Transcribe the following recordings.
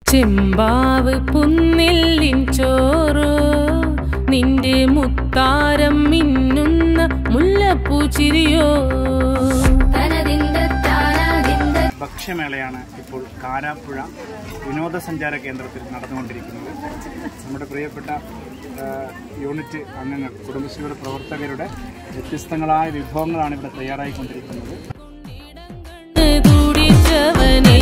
ചെമ്പാവ് പുന്നെല്ലിൻ ചോറോ നിന്റെ മുത്താരം മിന്നുന്ന മുല്ലപ്പൂ ചിരിയോ ഭക്ഷ്യമേളയാണ് ഇപ്പോൾ കാരാപ്പുഴ വിനോദസഞ്ചാര കേന്ദ്രത്തിൽ നടന്നുകൊണ്ടിരിക്കുന്നത് നമ്മുടെ പ്രിയപ്പെട്ട ആ, യൂണിറ്റ് അംഗങ്ങൾ കുടുംബശ്രീയുടെ പ്രവർത്തകരുടെ വ്യത്യസ്തങ്ങളായ വിഭവങ്ങളാണ് ഇവിടെ തയ്യാറായിക്കൊണ്ടിരിക്കുന്നത് തുടിച്ചവനേ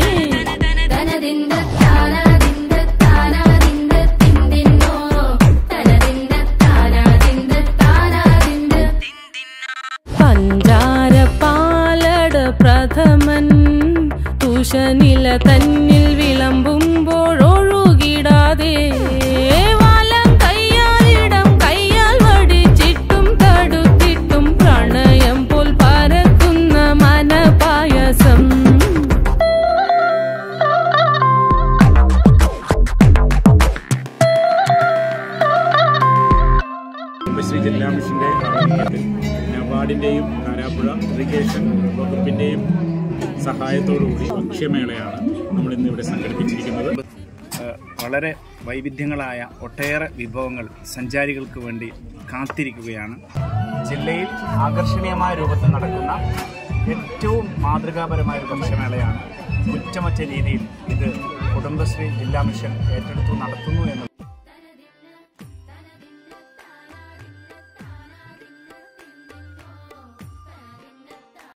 പഞ്ചാര പാലട പ്രഥമൻ തുഷനില തന്നിൽ വിളമ്പുമ്പോഴൊഴുകിടാതെ വലം കയ്യാലിടം കയ്യാൽ വടിച്ചിട്ടും തടുത്തിട്ടും പ്രണയം പോൽ പരക്കുന്ന മനപായസം കുടുംബശ്രീ ജില്ലാ മിഷന്റെ ആഭിമുഖ്യത്തിൽ നബാർഡിന്റെയും കാരാപ്പുഴ ഇറിഗേഷൻ വകുപ്പിന്റെയും സഹായത്തോടുകൂടി ഭക്ഷ്യമേളയാണ് നമ്മൾ ഇന്ന് ഇവിടെ സംഘടിപ്പിച്ചിരിക്കുന്നത് ആ, വളരെ വൈവിധ്യങ്ങളായ ഒട്ടേറെ വിഭവങ്ങൾ സഞ്ചാരികൾക്ക് വേണ്ടി കാത്തിരിക്കുകയാണ് ജില്ലയിൽ ആകർഷണീയമായ രൂപത്തിൽ നടക്കുന്ന ഏറ്റവും മാതൃകാപരമായ ഒരു ഭക്ഷ്യമേളയാണ് കുറ്റമറ്റ രീതിയിൽ ഇത് കുടുംബശ്രീ ജില്ലാ മിഷൻ ഏറ്റെടുത്തു നടത്തുന്നു എന്നത്